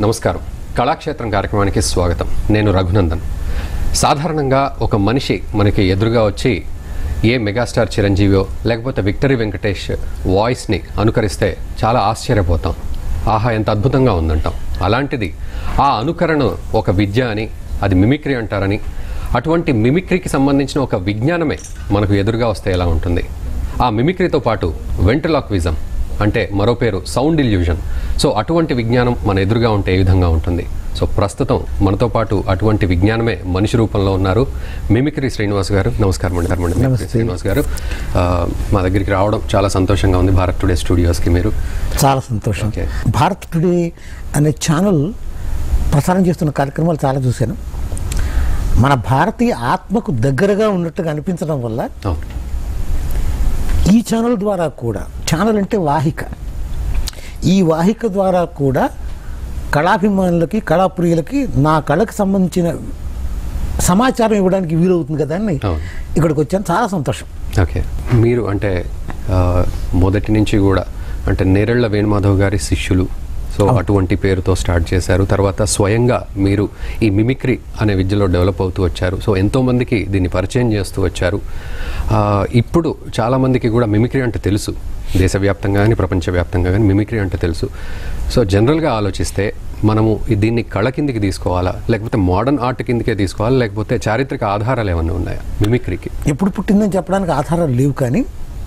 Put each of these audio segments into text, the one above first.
నమస్కారం కళాక్షేత్రం కార్యక్రమానికి స్వాగతం నేను రఘునందన్ సాధారణంగా ఒక మనిషి మనకి ఎదురుగా వచ్చి ఏ మెగాస్టార్ చిరంజీవియో లేకపోతే విక్టరీ వెంకటేష్ వాయిస్ని అనుకరిస్తే చాలా ఆశ్చర్యపోతాం ఆహా ఎంత అద్భుతంగా ఉందంటాం అలాంటిది ఆ అనుకరణ ఒక విద్య అని అది మిమిక్రీ అంటారని అటువంటి మిమిక్రీకి సంబంధించిన ఒక విజ్ఞానమే మనకు ఎదురుగా వస్తే ఎలా ఉంటుంది ఆ మిమిక్రీతో పాటు వెంట్రలాక్విజం అంటే మరో పేరు సౌండ్ ఇల్యూజన్ సో అటువంటి విజ్ఞానం మన ఎదురుగా ఉంటే ఏ విధంగా ఉంటుంది సో ప్రస్తుతం మనతో పాటు అటువంటి విజ్ఞానమే మనిషి రూపంలో ఉన్నారు మిమిక్రీ శ్రీనివాస్ గారు నమస్కారం అండి నమస్కారం అండి మిమిక్రీ శ్రీనివాస్ గారు ఆ, మా దగ్గరికి రావడం చాలా సంతోషంగా ఉంది భారత్ టుడే స్టూడియోస్కి మీరు చాలా సంతోషం ఓకే. భారత్ టుడే అనే ఛానల్ ప్రసారం చేస్తున్న కార్యక్రమాలు చాలా చూశాను మన భారతీయ ఆత్మకు దగ్గరగా ఉన్నట్టుగా అనిపించడం వల్ల అవును ఈ ఛానల్ ద్వారా కూడా ఛానల్ అంటే వాహిక ఈ వాహిక ద్వారా కూడా కళాభిమానులకి కళాప్రియులకి నా కళకు సంబంధించిన సమాచారం ఇవ్వడానికి వీలవుతుంది కదా అని అవును. ఇక్కడికి వచ్చాను చాలా సంతోషం ఓకే మీరు అంటే ఆ, మొదటి నుంచి కూడా అంటే నేరెళ్ల వేణుమాధవ్ గారి శిష్యులు సో అటువంటి పేరుతో స్టార్ట్ చేశారు తర్వాత స్వయంగా మీరు ఈ మిమిక్రీ అనే విద్యలో డెవలప్ అవుతూ వచ్చారు సో ఎంతో మందికి దీన్ని పరిచయం చేస్తూ వచ్చారు ఆ, ఇప్పుడు చాలామందికి కూడా మిమిక్రీ అంటే తెలుసు దేశవ్యాప్తంగా కానీ ప్రపంచవ్యాప్తంగా కానీ మిమిక్రీ అంటే తెలుసు సో జనరల్గా ఆలోచిస్తే మనము ఈ- దీన్ని కళ కిందికి తీసుకోవాలా లేకపోతే మోడర్న్ ఆర్ట్ కిందకే తీసుకోవాలా లేకపోతే చారిత్రక ఆధారాలు ఏమైనా ఉన్నాయా మిమిక్రీకి ఎప్పుడు పుట్టిందని చెప్పడానికి ఆధారాలు లేవు కానీ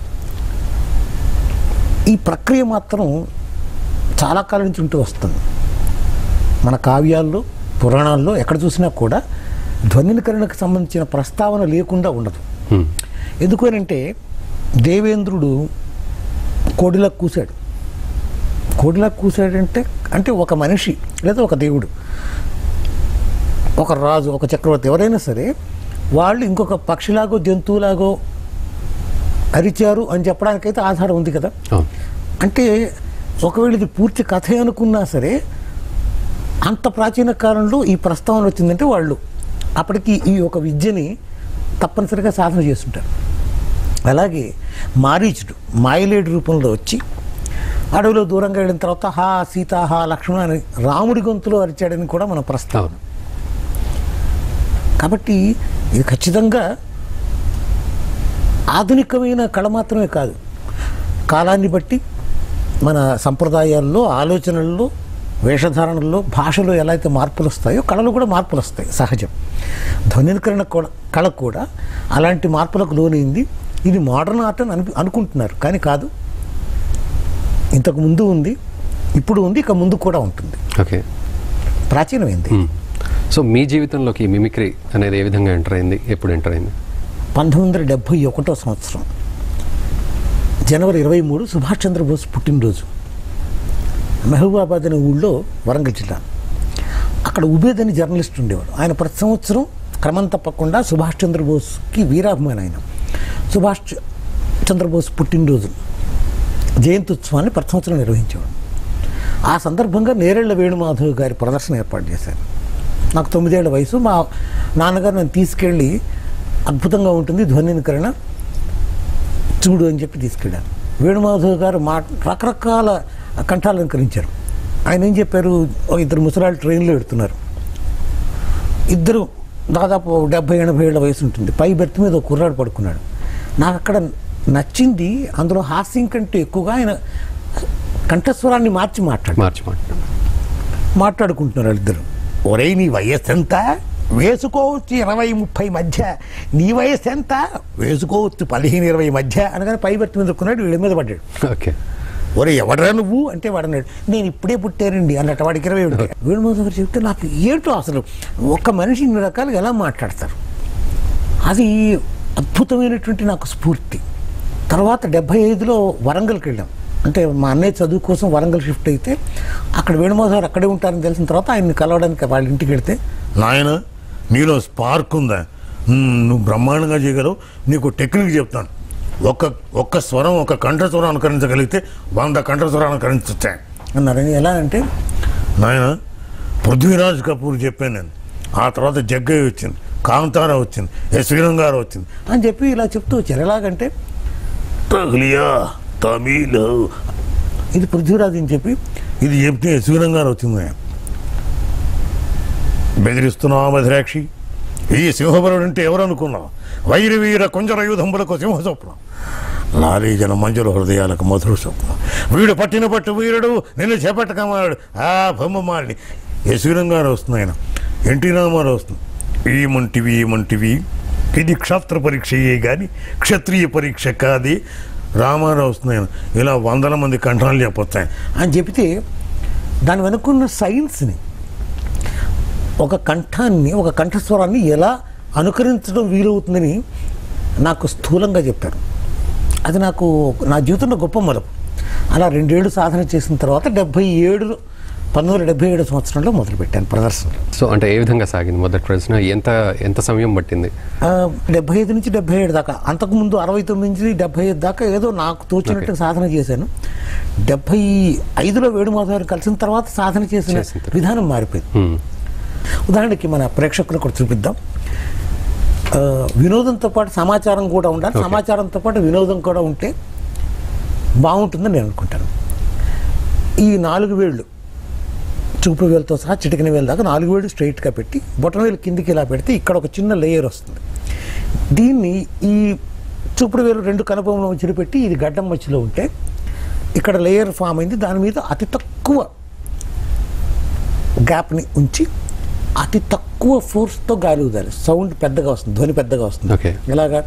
ఈ ప్రక్రియ మాత్రం చాలా కాలం నుంచి ఉంటూ వస్తుంది మన కావ్యాల్లో పురాణాల్లో ఎక్కడ చూసినా కూడా ధ్వనికరణకు సంబంధించిన ప్రస్తావన లేకుండా ఉండదు హ్మ్. ఎందుకనంటే దేవేంద్రుడు కోడిలా కూశాడు కోడిలా కూశాడంటే అంటే ఒక మనిషి లేదా ఒక దేవుడు ఒక రాజు ఒక చక్రవర్తి ఎవరైనా సరే వాళ్ళు ఇంకొక పక్షిలాగో జంతువులాగో అరిచారు అని చెప్పడానికైతే ఆధారం ఉంది కదా అవును అంటే ఒకవేళ ఇది పూర్తి కథే అనుకున్నా సరే అంత ప్రాచీన కాలంలో ఈ ప్రస్తావన వచ్చిందంటే వాళ్ళు అప్పటికి ఈ ఒక విద్యని తప్పనిసరిగా సాధన చేస్తుంటారు అలాగే మారీచుడు మాయలేడు రూపంలో వచ్చి అడవిలో దూరంగా వెళ్ళిన తర్వాత హా సీత హా లక్ష్మణ అని రాముడి గొంతులో అరిచాడని కూడా మన ప్రస్తావన అవును కాబట్టి ఇది ఖచ్చితంగా ఆధునికమైన కళ మాత్రమే కాదు కాలాన్ని బట్టి మన సంప్రదాయాల్లో ఆలోచనల్లో వేషధారణల్లో భాషలో ఎలా అయితే మార్పులు వస్తాయో కళలు కూడా మార్పులు వస్తాయి సహజం ధ్వనికరణ కూడా కళ కూడా అలాంటి మార్పులకు లోనైంది ఇది మోడర్న్ ఆర్ట్ అని అను అనుకుంటున్నారు కానీ కాదు ఇంతకు ముందు ఉంది ఇప్పుడు ఉంది ఇక ముందు కూడా ఉంటుంది ఓకే ప్రాచీనమైంది మ్మ్. సో మీ జీవితంలోకి ఈ మిమిక్రీ అనేది ఏ విధంగా ఎంటర్ అయింది ఎప్పుడు ఎంటర్ అయింది పంతొమ్మిది వందల డెబ్భై ఒకటో సంవత్సరం జనవరి ఇరవై మూడు సుభాష్ చంద్రబోస్ పుట్టినరోజు మహబూబాబాద్ అనే ఊళ్ళో వరంగల్ జిల్లా అక్కడ ఉబేద్ అని జర్నలిస్ట్ ఉండేవాడు ఆయన ప్రతి సంవత్సరం క్రమం తప్పకుండా సుభాష్ చంద్రబోస్కి వీరాభిమాని ఆయన సుభాష్ చ- చంద్రబోస్ పుట్టినరోజు జయంత్యుత్సవాన్ని ప్రతి సంవత్సరం నిర్వహించేవాడు ఆ సందర్భంగా నేరెళ్ల వేణుమాధవ్ గారి ప్రదర్శన ఏర్పాటు చేశారు నాకు తొమ్మిదేళ్ల వయసు మా నాన్నగారు నన్ను తీసుకెళ్ళి అద్భుతంగా ఉంటుంది ధ్వనికరణ చూడు అని చెప్పి తీసుకెళ్ళారు వేణుమాధవ్ గారు మా రకరకాల కంఠాలు అలంకరించారు ఆయన ఏం చెప్పారు ఓ ఇద్దరు ముసలాళ్ళు ట్రైన్లో పెడుతున్నారు ఇద్దరు దాదాపు డెబ్బై ఎనభై ఏళ్ళ వయసు ఉంటుంది పై బెర్త్ మీద ఒక కుర్రాడు పడుకున్నాడు నాకు అక్కడ నచ్చింది అందులో హాస్యం కంటే ఎక్కువగా ఆయన కంఠస్వరాన్ని మార్చి మాట్లాడు మార్చి మాట మాట్లాడుకుంటున్నారు వాళ్ళిద్దరు ఒరే నీ వయస్సు ఎంత వేసుకోవచ్చు ఇరవై ముప్పై మధ్య నీ వయస్సు ఎంత వేసుకోవచ్చు పదిహేను ఇరవై మధ్య అనగానే పై బట్టి మీద కొన్నాడు వీళ్ళ మీద పడ్డాడు ఓకే ఒరే ఎవడరా నువ్వు అంటే వాడు అన్నాడు నేను ఇప్పుడే పుట్టానండి అన్నట్టు వాడికి ఇరవై ఉంటాయి వేణుమోహన్ గారు చెప్తే నాకు ఏంటో అసలు ఒక మనిషి ఇన్ని రకాలుగా ఎలా మాట్లాడతారు అది అద్భుతమైనటువంటి నాకు స్ఫూర్తి తర్వాత డెబ్బై ఐదులో వరంగల్కి వెళ్ళాం అంటే మా అన్నయ్య చదువు కోసం వరంగల్ షిఫ్ట్ అయితే అక్కడ వేణుమోహన్ గారు అక్కడే ఉంటారని తెలిసిన తర్వాత ఆయన్ని కలవడానికి వాళ్ళ ఇంటికి వెళ్తే నాయన నీలో స్పార్క్ ఉందా మ్మ్, నువ్వు బ్రహ్మాండంగా చేయగలవు నీకు టెక్నిక్ చెప్తాను ఒక్క ఒక్క స్వరం ఒక కంఠస్వరం అనుకరించగలిగితే వంద కంఠస్వరం అనుకరించచ్చా అన్నారని ఎలా అంటే నాయన పృథ్వీరాజ్ కపూర్ చెప్పాను నేను ఆ తర్వాత జగ్గయ్య వచ్చింది కాంతార వచ్చింది ఎస్ శ్రీరంగ్ గారు వచ్చింది అని చెప్పి ఇలా చెప్తూ వచ్చారు ఎలాగంటే తగిలియా తమిళ ఇది పృథ్వీరాజ్ అని చెప్పి ఇది చెప్తే ఎస్ శ్రీరంగ్ గారు వచ్చింది బెదిరిస్తున్నావా మధిరాక్షి ఈ సింహబలుడు అంటే ఎవరు అనుకున్నావు వైరి వీర కుంజర యూధంబులకు సింహ స్వప్నం లారీ జన మంజుల హృదయాలకు మధుర స్వప్నం వీడు పట్టిన పట్టు వీరుడు నిన్ను చేపట్టకమాడు ఆ బొమ్మమాలిని యశ్వరం గారు వస్తుంది ఆయన ఎన్టీ రామారావు వస్తుంది ఏమంటివి ఏమంటివి ఇది క్షాత్ర పరీక్షయే కానీ క్షత్రియ పరీక్ష కాదే రామారావు వస్తుంది ఆయన ఇలా వందల మంది కంఠాలు చెప్పొస్తాయి అని చెబితే దాని వెనుకున్న సైన్స్ని ఒక కంఠాన్ని ఒక కంఠస్వరాన్ని ఎలా అనుకరించడం వీలవుతుందని నాకు స్థూలంగా చెప్పారు అది నాకు నా జీవితంలో గొప్ప మలుపు అలా రెండేళ్ళు సాధన చేసిన తర్వాత డెబ్భై ఏడు పంతొమ్మిది వందల డెబ్బై ఏడు సంవత్సరంలో మొదలుపెట్టాను ప్రదర్శన సో అంటే ఏ విధంగా సాగింది మొదటి ప్రశ్న ఎంత ఎంత సమయం పట్టింది డెబ్బై ఐదు నుంచి డెబ్బై ఏడు దాకా అంతకుముందు అరవై తొమ్మిది నుంచి డెబ్బై ఐదు దాకా ఏదో నాకు తోచినట్టు సాధన చేశాను డెబ్బై ఐదులో వేణుమాధవారిని కలిసిన తర్వాత సాధన చేసిన చేసిన తర్వాత. విధానం మారిపోయింది హ్మ్. ఉదాహరణకి మన ప్రేక్షకులకు కూడా చూపిద్దాం ఆ, వినోదంతో పాటు సమాచారం కూడా ఉండాలి సమాచారంతో పాటు వినోదం కూడా ఉంటే బాగుంటుందని నేను అనుకుంటాను ఈ నాలుగు వేళ్ళు చూపు వేలుతో సహా చిటికిన వేలు దాకా నాలుగు వేలు స్ట్రైట్గా పెట్టి బొటన వేలు కిందికి ఇలా పెడితే ఇక్కడ ఒక చిన్న లేయర్ వస్తుంది దీన్ని ఈ చూపుడు వేలు రెండు కనుపంలో మధ్యలో పెట్టి ఇది గడ్డం మధ్యలో ఉంటే ఇక్కడ లేయర్ ఫామ్ అయింది దాని మీద అతి తక్కువ గ్యాప్ని ఉంచి అతి తక్కువ ఫోర్స్తో గాలి ఊదాలి సౌండ్ పెద్దగా వస్తుంది ధ్వని పెద్దగా వస్తుంది ఓకే ఇలాగా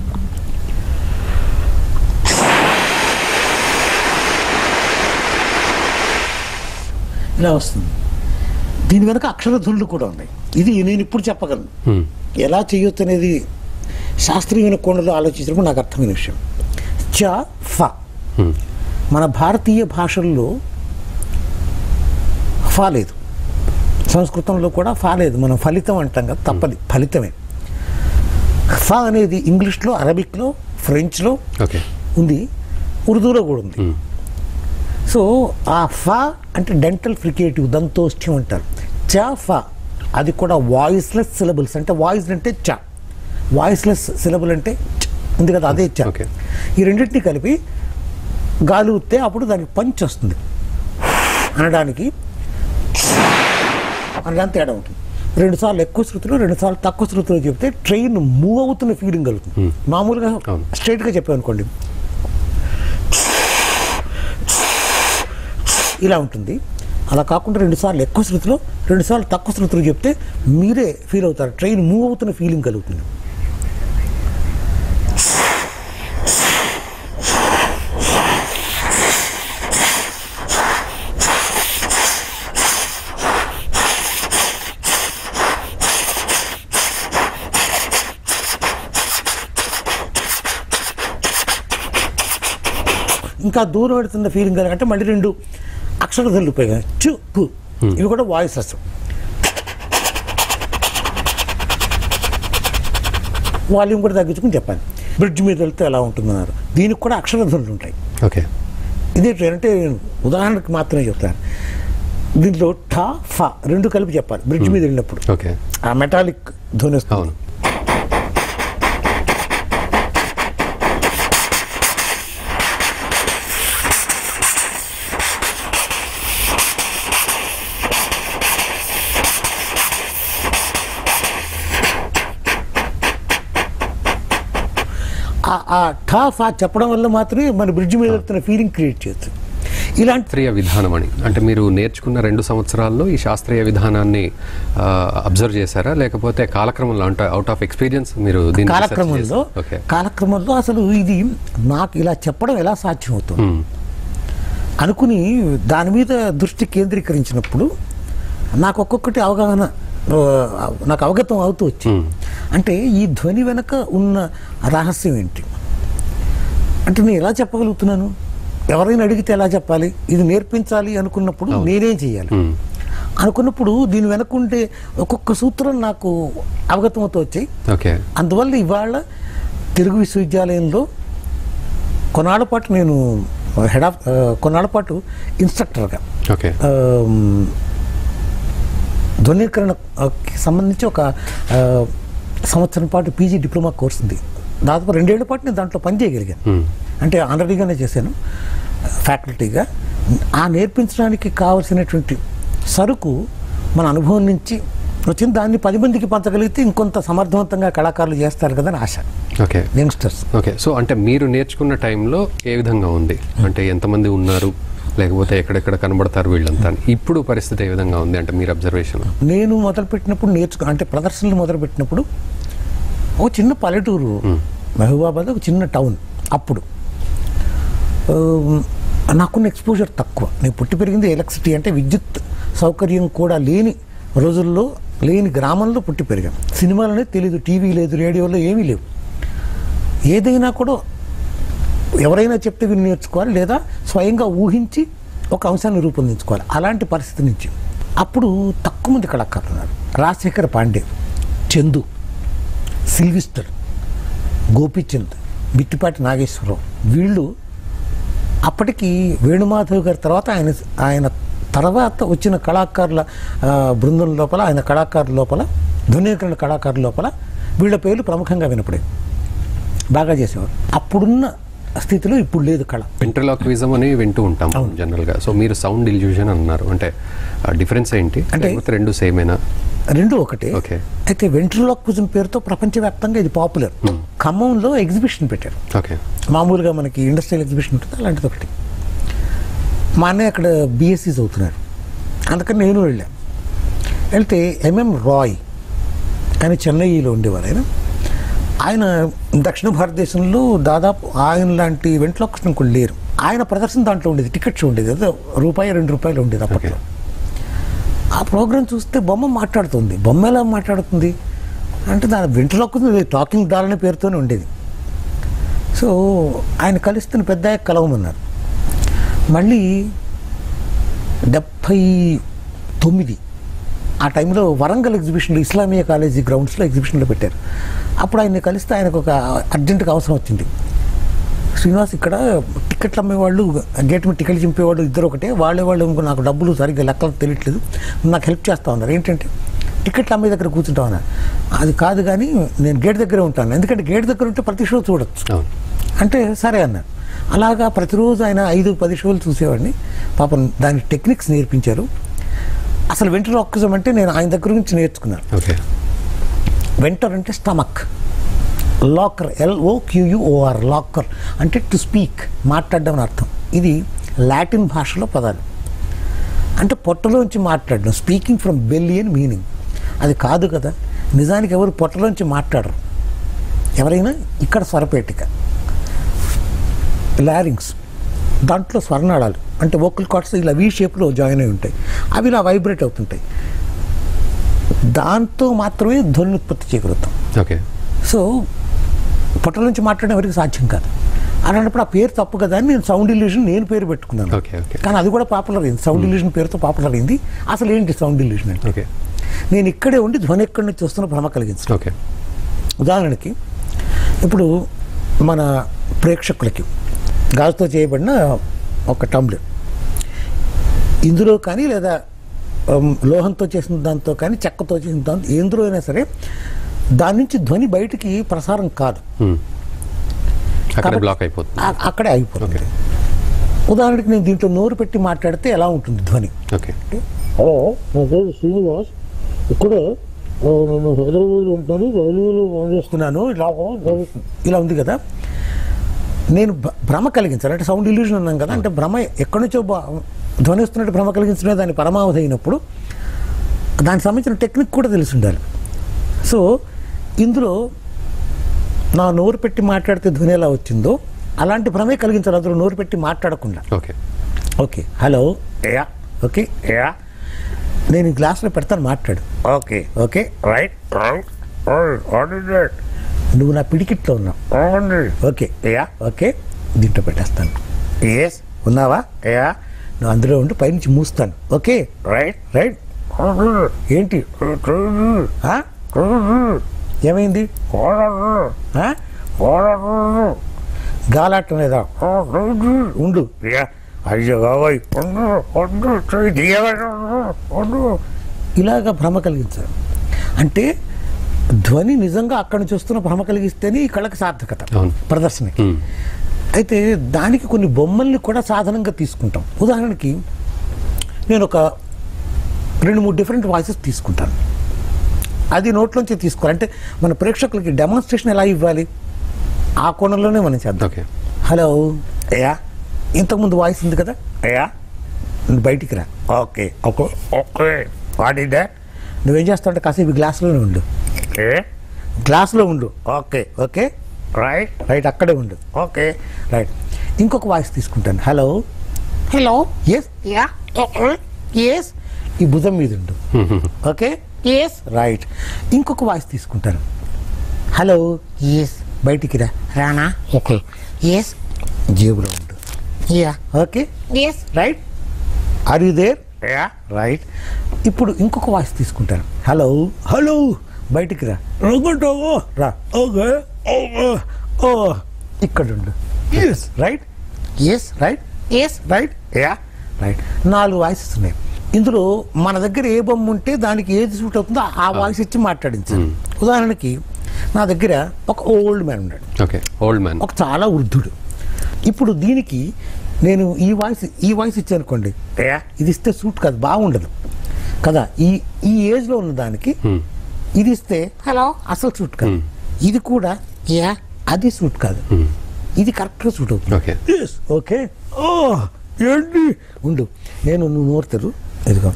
ఇలా వస్తుంది దీని వెనక అక్షరధ్వనులు కూడా ఉన్నాయి ఇది నేను ఇప్పుడు చెప్పగలను హ్మ్. ఎలా చేయొచ్చు అనేది శాస్త్రీయమైన కోణంలో ఆలోచించినప్పుడు నాకు అర్థమైన విషయం చ ఫ హ్మ్. మన భారతీయ భాషల్లో ఫా లేదు సంస్కృతంలో కూడా ఫా లేదు మనం ఫలితం అంటాం కదా తప్పది ఫలితమే ఫా అనేది ఇంగ్లీష్లో అరబిక్లో ఫ్రెంచ్లో ఓకే ఉంది ఉర్దూలో కూడా ఉంది సో ఆ ఫా అంటే డెంటల్ ఫ్రికేటివ్ దంతోష్ఠ్యం అంటారు చ ఫా అది కూడా వాయిస్లెస్ సిలబుల్స్ అంటే వాయిస్ అంటే చ వాయిస్లెస్ సిలబుల్ అంటే చ ఉంది కదా అదే చ Okay. ఈ రెండింటిని కలిపి గాలి ఊస్తే అప్పుడు దానికి పంచ్ వస్తుంది అనడానికి అనడానికి తేడా ఉంటుంది రెండు సార్లు ఎక్కువ శృతిలో రెండు సార్లు తక్కువ శృతిలో చెప్తే ట్రైన్ మూవ్ అవుతున్న ఫీలింగ్ కలుగుతుంది మామూలుగా అవును. స్ట్రైట్గా చెప్పాను అనుకోండి ఇలా ఉంటుంది అలా కాకుండా రెండు సార్లు ఎక్కువ శృతిలో రెండు సార్లు తక్కువ శృతిలో చెప్తే మీరే ఫీల్ అవుతారు ట్రైన్ మూవ్ అవుతున్న ఫీలింగ్ కలుగుతుంది ఇంకా దూరం పెడుతున్న ఫీలింగ్ కనుకంటే మళ్ళీ రెండు అక్షరధులు ఉపయోగం చు పు ఇవి కూడా వాయిసెస్ వాల్యూమ్ కూడా తగ్గించుకుని చెప్పాలి బ్రిడ్జ్ మీద వెళ్తే ఎలా ఉంటుందన్నారు దీనికి కూడా అక్షరధ్వనులు ఉంటాయి ఓకే ఇదే అంటే నేను ఉదాహరణకు మాత్రమే చెప్తాను దీంట్లో ఠా ఫా రెండు కలిపి చెప్పాలి బ్రిడ్జ్ మీద వెళ్ళినప్పుడు ఓకే ఆ మెటాలిక్ ధ్వని వస్తుంది అవును ఆ- ఆ ఠా ఫా చెప్పడం వల్ల మాత్రమే మన బ్రిడ్జ్ మీద వెళ్తున్న ఫీలింగ్ క్రియేట్ చేయొచ్చు ఇలాంటి శాస్త్రీయ విధానం అని అంటే మీరు నేర్చుకున్న రెండు సంవత్సరాల్లో ఈ శాస్త్రీయ విధానాన్ని అబ్జర్వ్ చేశారా లేకపోతే కాలక్రమంలో అంటే అవుట్ ఆఫ్ ఎక్స్పీరియన్స్ మీరు దీన్ని research కాలక్రమంలో చేశారా? ఓకే కాలక్రమంలో అసలు ఇది నాకు ఇలా చెప్పడం ఎలా సాధ్యం అవుతుంది మ్మ్. అనుకుని దాని మీద దృష్టి కేంద్రీకరించినప్పుడు నాకు ఒక్కొక్కటి అవగాహన ఆ, నాకు అవగతం అవుతూ వచ్చింది అంటే ఈ ధ్వని వెనక ఉన్న రహస్యం ఏంటి అంటే నేను ఎలా చెప్పగలుగుతున్నాను ఎవరైనా అడిగితే ఎలా చెప్పాలి ఇది నేర్పించాలి అనుకున్నప్పుడు నేనేం చేయాలి మ్మ్. అనుకున్నప్పుడు దీని వెనక ఉండే ఒక్కొక్క సూత్రం నాకు అవగతమవుతూ వచ్చాయి ఓకే అందువల్ల ఇవాళ తెలుగు విశ్వవిద్యాలయంలో కొన్నాళ్ళ పాటు నేను హెడ్ ఆఫ్ ఆ, కొన్నాళ్ళ పాటు ఇన్స్ట్రక్టర్గా ఓకే ఆమ్, ధ్వనీకరణకి సంబంధించి ఒక ఆ, సంవత్సరం పాటు పీజీ డిప్లొమా కోర్స్ ఉంది దాదాపు రెండేళ్ల పాటు నేను దాంట్లో పని చేయగలిగాను మ్మ్. అంటే ఆనరీగానే చేశాను ఫ్యాకల్టీగా ఆ నేర్పించడానికి కావలసినటువంటి సరుకు మన అనుభవం నుంచి వచ్చింది దాన్ని పది మందికి పంచగలిగితే ఇంకొంత సమర్థవంతంగా కళాకారులు చేస్తారు కదా అని ఆశ ఓకే యంగ్స్టర్స్ ఓకే సో అంటే మీరు నేర్చుకున్న టైంలో ఏ విధంగా ఉంది అంటే ఎంతమంది ఉన్నారు లేకపోతే ఎక్కడెక్కడ కనబడతారు వీళ్ళంతా అని. ఇప్పుడు పరిస్థితి ఏ విధంగా ఉంది అంటే మీరు అబ్జర్వేషన్ నేను మొదలుపెట్టినప్పుడు నేర్చుకు అంటే ప్రదర్శనలు మొదలుపెట్టినప్పుడు ఒక చిన్న పల్లెటూరు మహబూబాబాద్ ఒక చిన్న టౌన్ అప్పుడు ఆ, నాకున్న ఎక్స్పోజర్ తక్కువ నేను పుట్టి పెరిగింది ఎలక్ట్రిసిటీ అంటే విద్యుత్ సౌకర్యం కూడా లేని రోజుల్లో లేని గ్రామంలో పుట్టి పెరిగాను సినిమాలు అనేది తెలీదు టీవీ లేదు రేడియోలో ఏమీ లేవు ఏదైనా కూడా ఎవరైనా చెప్తే విని నేర్చుకోవాలి లేదా స్వయంగా ఊహించి ఒక అంశాన్ని రూపొందించుకోవాలి అలాంటి పరిస్థితి నుంచి అప్పుడు తక్కువ మంది కళాకారులు ఉన్నారు రాజశేఖర్ పాండే చందు సిల్విస్టర్ గోపీచంద్ బిట్టిపాటి నాగేశ్వరరావు వీళ్ళు అప్పటికి వేణుమాధవ్ గారి తర్వాత ఆయన ఆయన తర్వాత వచ్చిన కళాకారుల ఆ, బృందం లోపల ఆయన కళాకారుల లోపల ధ్వనీకరణ కళాకారుల లోపల వీళ్ళ పేర్లు ప్రముఖంగా వినపడేవి బాగా చేసేవారు అప్పుడున్న స్థితిలో ఇప్పుడు లేదు కళ ఇంటర్లాక్విజం అని వింటూ ఉంటాం జనరల్గా సో మీరు సౌండ్ ఇల్యూజన్ అన్నారు అంటే డిఫరెన్స్ ఏంటి అంటే- లేకపోతే రెండు సేమేనా రెండు ఒకటే ఓకే. అయితే వెంట్రలాక్విజం పేరుతో ప్రపంచవ్యాప్తంగా ఇది పాపులర్ ఖమ్మంలో ఎగ్జిబిషన్ పెట్టారు ఓకే మామూలుగా మనకి ఇండస్ట్రియల్ ఎగ్జిబిషన్ ఉంటుంది అలాంటిది ఒకటి మా అన్నయ్య అక్కడ బీఎస్సీ చదువుతున్నారు అందుకని నేను వెళ్ళాను వెళ్తే ఎంఎం రాయ్ ఆయన చెన్నైలో ఉండేవారు ఆయన ఆయన దక్షిణ భారతదేశంలో దాదాపు ఆయన లాంటి వెంట్లోకి కూడా లేరు ఆయన ప్రదర్శన దాంట్లో ఉండేది టికెట్ షో ఉండేది అదే రూపాయి రెండు రూపాయలు ఉండేది అప్పట్లో ఆ ప్రోగ్రామ్ చూస్తే బొమ్మ మాట్లాడుతుంది బొమ్మ ఎలా మాట్లాడుతుంది అంటే దాని వెంట్రలోకి టాకింగ్ డాల్ అనే పేరుతోనే ఉండేది సో ఆయన కలిస్తున్న పెద్ద కలవమన్నారు మళ్ళీ డెబ్భై తొమ్మిది ఆ టైంలో వరంగల్ ఎగ్జిబిషన్లో ఇస్లామియా కాలేజీ గ్రౌండ్స్లో ఎగ్జిబిషన్లో పెట్టారు అప్పుడు ఆయన్ని కలిస్తే ఆయనకు ఒక అర్జెంటుగా అవసరం వచ్చింది శ్రీనివాస్ ఇక్కడ టికెట్లు అమ్మేవాళ్ళు గేట్ మీద టికెట్లు చింపేవాళ్ళు ఇద్దరు ఒకటే వాళ్ళే వాళ్ళు ఇంకో నాకు డబ్బులు సరిగ్గా లెక్కలు తెలియట్లేదు నాకు హెల్ప్ చేస్తా ఉన్నారు ఏంటంటే టికెట్లు అమ్మే దగ్గర కూర్చుంటా ఉన్నారు అది కాదు కానీ నేను గేట్ దగ్గరే ఉంటాను ఎందుకంటే గేట్ దగ్గర ఉంటే ప్రతి షో చూడొచ్చు అవును అంటే సరే అన్నారు అలాగా ప్రతిరోజు ఆయన ఐదు పది షోలు చూసేవాడిని పాపం దాని టెక్నిక్స్ నేర్పించారు అసలు వెంటర్ ఆక్సిజం అంటే నేను ఆయన దగ్గర నుంచి నేర్చుకున్నాను ఓకే వెంటర్ అంటే స్టమక్ లాకర్ ఎల్ఓ క్యూయుఓఆర్ లాకర్ అంటే టు స్పీక్ మాట్లాడడం అని అర్థం ఇది లాటిన్ భాషలో పదాలు అంటే పొట్టలోంచి మాట్లాడడం స్పీకింగ్ ఫ్రమ్ బెల్లి అని మీనింగ్ అది కాదు కదా నిజానికి ఎవరు పొట్టలోంచి మాట్లాడరు ఎవరైనా ఇక్కడ స్వరపేటిక లారింగ్స్ దాంట్లో స్వర్ణాళాలు అంటే వోకల్ కార్డ్స్ ఇలా వీ షేప్లో జాయిన్ అయి ఉంటాయి అవి ఇలా వైబ్రేట్ అవుతుంటాయి దాంతో మాత్రమే ధ్వని ఉత్పత్తి చేయగలుగుతాం ఓకే సో పొట్ట నుంచి మాట్లాడడం ఎవరికి సాధ్యం కాదు అలాంటప్పుడు ఆ పేరు తప్పు కదా అని నేను సౌండ్ ఇల్యూషన్ నేను పేరు పెట్టుకున్నాను ఓకే ఓకే కానీ అది కూడా పాపులర్ అయింది సౌండ్ ఇల్యూషన్ పేరుతో పాపులర్ అయింది అసలు ఏంటి సౌండ్ ఇల్యూషన్ అంటే ఓకే నేను ఇక్కడే ఉండి ధ్వని ఎక్కడి నుంచి వస్తున్న భ్రమ కలిగించడం ఓకే ఉదాహరణకి ఇప్పుడు మన ప్రేక్షకులకి గాజుతో చేయబడిన ఒక టంబ్లర్ ఇందులో కానీ లేదా ఉమ్, లోహంతో చేసిన దాంతో కానీ చెక్కతో చేసిన దాంతో ఎందులో అయినా సరే దాని నుంచి ధ్వని బయటికి ప్రసారం కాదు అక్కడ కాబట్టి- బ్లాక్ అయిపోతుంది ఆ- అక్కడే అయిపోతుంది ఓకే ఉదాహరణకి నేను దీంట్లో నోరు పెట్టి మాట్లాడితే ఎలా ఉంటుంది ధ్వని ఓకే హలో నా పేరు శ్రీనివాస్ ఇక్కడే ఆ, నేను హైదరాబాద్లో ఉంటాను రైల్వేలో పనిచేస్తున్నాను ఇలా జరుగుతుంది. ఇలా ఉంది కదా నేను భ- భ్రమ కలిగించాలి అంటే సౌండ్ ఇల్యూషన్ అన్నాం కదా అంటే భ్రమ ఎక్కడి నుంచో బా- ధ్వని వస్తున్నట్టు భ్రమ కలిగించడమే దాని పరమావధి అయినప్పుడు దానికి సంబంధించిన టెక్నిక్ కూడా తెలిసి ఉండాలి సో ఇందులో నా నోరు పెట్టి మాట్లాడితే ధ్వని ఎలా వచ్చిందో అలాంటి భ్రమే కలిగించాలి అందులో నోరు పెట్టి మాట్లాడకుండా okay okay hello ya okay ya నేను ఈ గ్లాస్లో పెడతాను మాట్లాడు ఓకే ఓకే రైట్ రైట్ నువ్వు నా పిడికిట్లో ఉన్నావు ఓకే యా ఓకే దీంట్లో పెట్టేస్తాను ఎస్ ఉన్నావా యా నువ్వు అందులో ఉండి పైనుంచి మూస్తాను ఓకే రైట్ రైట్ ఏంటి ఆ? ఏమైంది ఆ? గాలాటం లేదా ఉండు యా అయ్యో బాబోయ్ ఇలాగ భ్రమ కలిగించారు అంటే ధ్వని నిజంగా అక్కడి నుంచి వస్తున్న భ్రమ కలిగిస్తేనే ఈ కళకి సార్థకత అవును. ప్రదర్శనకి మ్మ్. అయితే దానికి కొన్ని బొమ్మల్ని కూడా సాధనంగా తీసుకుంటాం ఉదాహరణకి నేను ఒక రెండు మూడు డిఫరెంట్ వాయిసెస్ తీసుకుంటాను అది నోట్లోంచి తీసుకోవాలి అంటే మన ప్రేక్షకులకి డెమాన్స్ట్రేషన్ ఎలా ఇవ్వాలి ఆ కోణంలోనే మనం చేద్దాం ఓకే హలో అయ్యా ఇంతకుముందు వాయిస్ ఉంది కదా అయ్యా నువ్వు బయటికి రా okay okay okay what is that నువ్వేం చేస్తావంటే కాసేపు ఈ గ్లాస్లోనే ఉండు ఏ గ్లాస్లో ఉండు ఓకే ఓకే రైట్ రైట్ అక్కడే ఉండు ఓకే రైట్ ఇంకొక వాయిస్ తీసుకుంటాను hello hello yes ya yes ఈ భుజం మీద ఉండు ఓకే ఎస్ రైట్ ఇంకొక వాయిస్ తీసుకుంటాను హలో ఎస్ బయటికి రా రానా ఓకే ఎస్ జేబులో ఉండు ya okay yes right are you there ya right ఇప్పుడు ఇంకొక వాయిస్ తీసుకుంటాను హలో హలో బయటికి రా రమ్మంటావా రా ఓకే ఓ ఇక్కడ ఉండు yes right yes right yes right ya right నాలుగు వాయిసెస్ ఉన్నాయి ఇందులో మన దగ్గర ఏ బొమ్మ ఉంటే దానికి ఏది సూట్ అవుతుందో ఆ వాయిస్ ఇచ్చి మాట్లాడించాను ఉదాహరణకి నా దగ్గర ఒక ఓల్డ్ మ్యాన్ ఉన్నాడు ఓకే ఓల్డ్ మ్యాన్ ఒక చాలా వృద్ధుడు ఇప్పుడు దీనికి నేను ఈ వాయిస్ ఈ వాయిస్ ఇచ్చాను అనుకోండి "ఏ, ఇది ఇస్తే సూట్ కాదు బాగుండదు కదా ఈ ఈ ఏజ్లో ఉన్న దానికి ఇది ఇస్తే హలో అసలు సూట్ కాదు ఇది కూడా యా అది సూట్ కాదు ఇది కరెక్ట్గా సూట్ అవుతుంది ఓకే ఓకే ఓ ఏంటి ఉండు నేను నువ్వు నోరుతారు ఇదిగో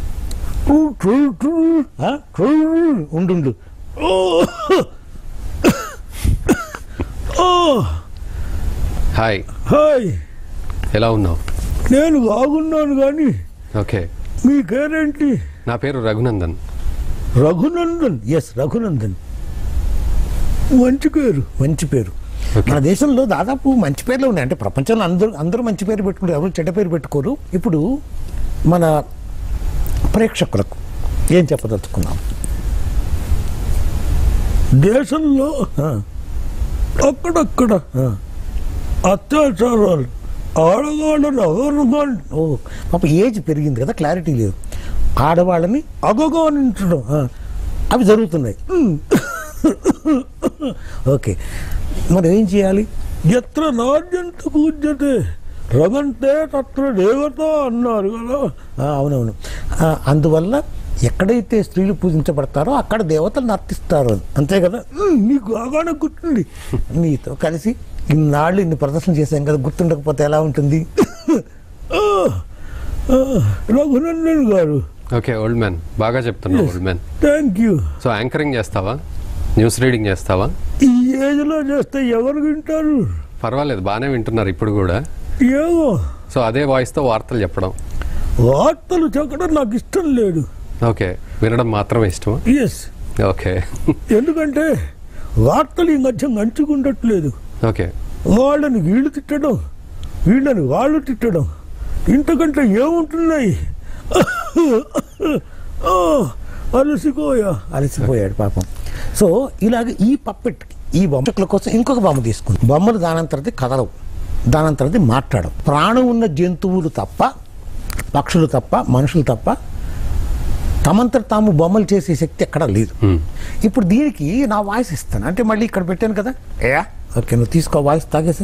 ఆ, ఉండు ఉండు ఓ ఓ హాయ్ హాయ్ ఎలా ఉన్నావు నేను బాగున్నాను కానీ ఓకే మీ పేరేంటి నా పేరు రఘునందన్ రఘునందన్ ఎస్ రఘునందన్ మంచి పేరు మంచి పేరు Okay. మన దేశంలో దాదాపు మంచి పేర్లు ఉన్నాయి అంటే ప్రపంచంలో అందరూ అందరూ మంచి పేరు పెట్టుకుంటారు ఎవరు చెడ్డ పేరు పెట్టుకోరు ఇప్పుడు మన ప్రేక్షకులకు ఏం చెప్పదలుచుకున్నాం దేశంలో అక్కడక్కడ అత్యాచారాలు ఆడవాళ్ళని అగరుగా ఓ పాప ఏజ్ పెరిగింది కదా క్లారిటీ లేదు ఆడవాళ్ళని అగగానించడం ఆ, అవి జరుగుతున్నాయి ఓకే మనం ఏం చేయాలి ఎత్ర నార్యంత పూజ్యతే రమంతే తత్ర దేవత అన్నారు కదా ఆ, అవునవును ఆ, అందువల్ల ఎక్కడైతే స్త్రీలు పూజించబడతారో అక్కడ దేవతలు నర్తిస్తారు అని. అంతే కదా ఉమ్, నీకు బాగానే గుర్తుంది నీతో కలిసి ఇన్నాళ్ళు ఇన్ని ప్రదర్శన చేశాం కదా గుర్తుండకపోతే ఎలా ఉంటుంది ఆ, ఆ, రఘునందన్ గారు ఓకే ఓల్డ్ మ్యాన్ బాగా చెప్తున్నావు old man thank you so anchoring చేస్తావా న్యూస్ రీడింగ్ చేస్తావా ఈ ఏజ్లో చేస్తే ఎవరు వింటారు పర్వాలేదు బాగానే వింటున్నారు ఇప్పుడు కూడా ఏమో సో అదే వాయిస్తో వార్తలు చెప్పడం వార్తలు చెప్పడం నాకు ఇష్టం లేదు ఓకే వినడం మాత్రమే ఇష్టమా ఎస్ ఓకే ఎందుకంటే వార్తలు ఈ మధ్య మంచుకుండట్లేదు ఓకే వాళ్ళని వీళ్ళు తిట్టడం వీళ్ళని వాళ్ళు తిట్టడం ఇంతకంటే ఏముంటున్నాయి ఆ, అలసిపోయా అలసిపోయాడు పాపం సో ఇలాగ ఈ పప్పెట్ ఈ బొమ్మల కోసం ఇంకొక బొమ్మ తీసుకుంది బొమ్మలు దానంతరది కదలవు దానంతరది మాట్లాడవు ప్రాణం ఉన్న జంతువులు తప్ప పక్షులు తప్ప మనుషులు తప్ప తమంతట తాము బొమ్మలు చేసే శక్తి ఎక్కడ లేదు ఇప్పుడు దీనికి నా వాయిస్ ఇస్తాను అంటే మళ్ళీ ఇక్కడ పెట్టాను కదా ఏ ఓకే నువ్వు తీసుకో వాయిస్ తాగేసి